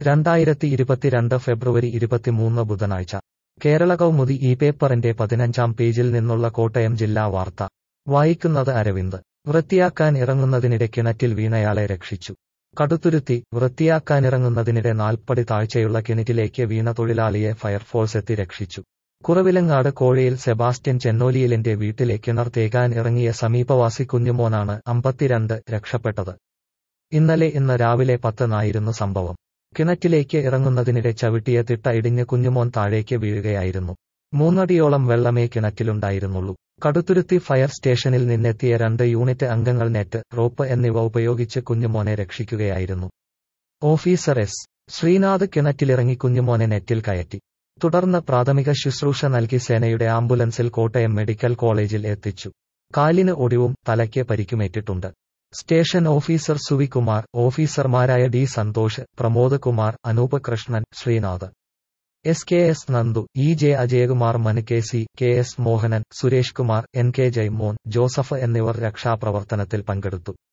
രണ്ടായിരത്തി ഇരുപത്തിരണ്ട് ഫെബ്രുവരി ഇരുപത്തിമൂന്ന് ബുധനാഴ്ച കേരള കൗമുദി ഈ പേപ്പറിന്റെ പതിനഞ്ചാം പേജിൽ നിന്നുള്ള കോട്ടയം ജില്ലാ വാർത്ത വായിക്കുന്നത് അരവിന്ദ് വൃത്തിയാക്കാൻ ഇറങ്ങുന്നതിനിടെ കിണറ്റിൽ വീണയാളെ രക്ഷിച്ചു കടുത്തുരുത്തി വൃത്തിയാക്കാനിറങ്ങുന്നതിനിടെ നാൽപ്പടി താഴ്ചയുള്ള കിണറ്റിലേക്ക് വീണ തൊഴിലാളിയെ ഫയർഫോഴ്സ് എത്തി രക്ഷിച്ചു കുറവിലങ്ങാട് കോഴയിൽ സെബാസ്റ്റ്യൻ ചെന്നോലിയിലിന്റെ വീട്ടിലെ കിണർ തേകാൻ ഇറങ്ങിയ സമീപവാസി കുഞ്ഞുമോനാണ് അമ്പത്തിരണ്ട് രക്ഷപ്പെട്ടത് ഇന്നലെ ഇന്ന് രാവിലെ പത്തിനായിരുന്നു സംഭവം കിണറ്റിലേക്ക് ഇറങ്ങുന്നതിനിടെ ചവിട്ടിയ തിട്ട ഇടിഞ്ഞ് കുഞ്ഞുമോൻ താഴേക്ക് വീഴുകയായിരുന്നു മൂന്നടിയോളം വെള്ളമേ കിണറ്റിലുണ്ടായിരുന്നുള്ളൂ കടുത്തുരുത്തി ഫയർ സ്റ്റേഷനിൽ നിന്നെത്തിയ രണ്ട് യൂണിറ്റ് അംഗങ്ങൾ നെറ്റ് റോപ്പ് എന്നിവ ഉപയോഗിച്ച് കുഞ്ഞുമോനെ രക്ഷിക്കുകയായിരുന്നു ഓഫീസർ എസ് ശ്രീനാഥ് കിണറ്റിലിറങ്ങി കുഞ്ഞുമോനെ നെറ്റിൽ കയറ്റി തുടർന്ന് പ്രാഥമിക ശുശ്രൂഷ നൽകി സേനയുടെ ആംബുലൻസിൽ കോട്ടയം മെഡിക്കൽ കോളേജിൽ എത്തിച്ചു കാലിന് ഒടിവും തലയ്ക്ക് പരിക്കുമേറ്റിട്ടുണ്ട് സ്റ്റേഷൻ ഓഫീസർ സുവികുമാർ ഓഫീസർമാരായ D Santhosh Pramod Kumar Anoop Krishnan Sreenath S K S Nandu E J Ajayakumar മന് K C K S Mohanan Suresh Kumar N K Jaimon Joseph എന്നിവർ രക്ഷാപ്രവർത്തനത്തിൽ പങ്കെടുത്തു